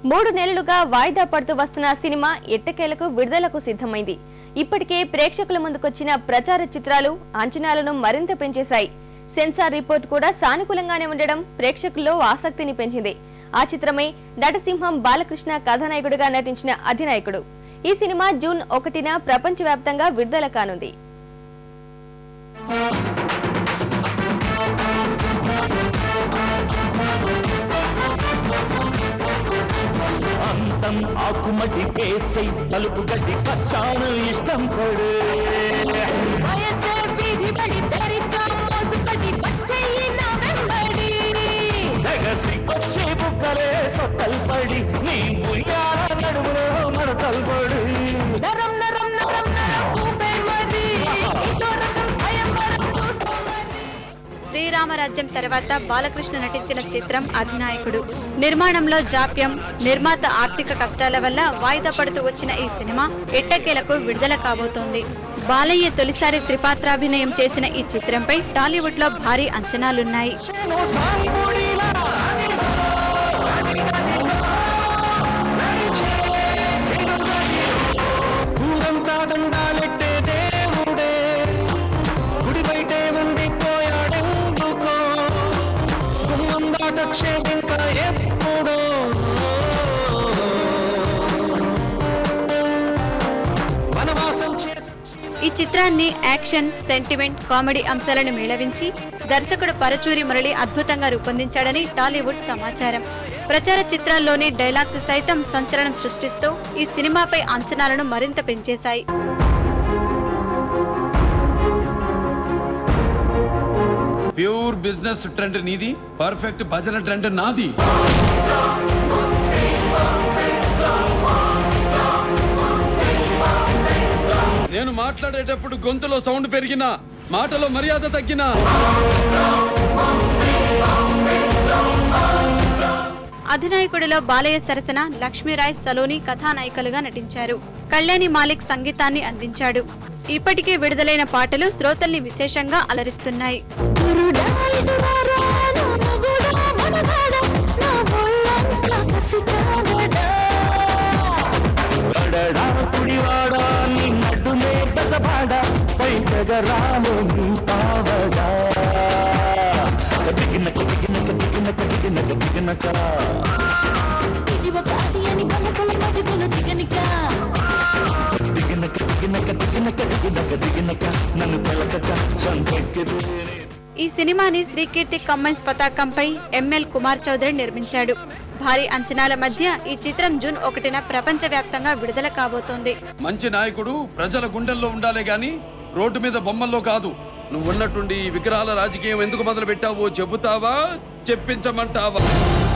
మూడు నెలలుగా వాయిదా పడుతూ వస్తున్న సినిమా ఎట్టకేలకు విడుదలకు సిద్ధమైంది ఇప్పటికే ప్రేక్షకుల ముందుకొచ్చిన ప్రచార చిత్రాలు అంచనాలను మరింత పెంచేశాయి సెన్సార్ రిపోర్ట్ కూడా సానుకూలంగానే ఉండడం ప్రేక్షకుల్లో ఆసక్తిని పెంచింది ఆ చిత్రమే నటసింహం బాలకృష్ణ కథానాయకుడిగా నటించిన అధినాయకుడు ఈ సినిమా జూన్ ఒకటిన ప్రపంచవ్యాప్తంగా విడుదల కానుంది అంతం ఆకుమటి కేసై తలుపు గడ్డి పచ్చాను ఇష్టం పడు వయసే వీధి బడి తెరిచా మోసుపడి వచ్చేయి నా వెంబడి ఎగసి వచ్చే బుక్కలే సొట్టలు పడి నీ ముయ్యాల నడుములో మడతలు పడి నరం నరం నరం నరం ఊపే మరి ఇదో రకం స్వయంవరం చూస్తాం మరి శ్రీరామరాజ్యం తర్వాత బాలకృష్ణ నటించిన చిత్రం అధినాయకుడు నిర్మాణంలో జాప్యం నిర్మాత ఆర్థిక కష్టాల వల్ల వాయిదా పడుతూ వచ్చిన ఈ సినిమా ఎట్టకేలకు విడుదల కాబోతోంది బాలయ్య తొలిసారి త్రిపాత్రాభినయం చేసిన ఈ చిత్రంపై టాలీవుడ్ లో భారీ అంచనాలున్నాయి ఊరంతా దండాలెట్టే దేవుడే గుడి బయటే ఉండిపోయాడెందుకో గుమ్మం దాటొచ్చేదింకా ఎప్పుడో వనవాసం చేసి ఈ చిత్రాన్ని యాక్షన్ సెంటిమెంట్ కామెడీ అంశాలను మేళవించి దర్శకుడు పరచూరి మురళి అద్భుతంగా రూపొందించాడని టాలీవుడ్ సమాచారం ప్రచార చిత్రాల్లోని డైలాగ్స్ సైతం సంచలనం సృష్టిస్తూ ఈ సినిమాపై అంచనాలను మరింత పెంచేశాయి ప్యూర్ బిజినెస్ ట్రెండ్ నీది పర్ఫెక్ట్ భజన ట్రెండ్ నాది నేను మాట్లాడేటప్పుడు గొంతులో సౌండ్ పెరిగినా మాటలో మర్యాద తగ్గినా అధినాయకుడిలో బాలయ్య సరసన లక్ష్మీరాయ్ సలోని కథానాయికలుగా నటించారు కళ్యాణి మాలిక్ సంగీతాన్ని అందించాడు ఇప్పటికే విడుదలైన పాటలు శ్రోతల్ని విశేషంగా అలరిస్తున్నాయి గురుడా ఇటువారా నా మగుడా మనగాడా నా ఒళ్ళంతా కసికాగడా గడడా కుడివాడా నీ నడ్డునే బసబాడ పైటగరాము నీ పావడా దిగినక దిగినక దిగినక దిగినక దిగినక ఇది ఒక అది అని పలకల మడుగులు దిగనిక దిగినక దిగినక దిగినక దిగినక దిగినక నన్ను తెలకక సంకెక్కిదే ఈ సినిమాని శ్రీకీర్తి కమ్మన్స్ పతాకంపై ఎంఎల్ కుమార్ చౌదరి నిర్మించాడు భారీ అంచనాల మధ్య ఈ చిత్రం జూన్ ఒకటిన ప్రపంచవ్యాప్తంగా విడుదల కాబోతోంది మంచి నాయకుడు ప్రజల గుండెల్లో ఉండాలే గాని రోడ్డు మీద బొమ్మల్లో కాదు నువ్వు ఉన్నట్టుండి ఈ విగ్రహాల రాజకీయం ఎందుకు మొదలు పెట్టావో చెబుతావా చెప్పించమంటావా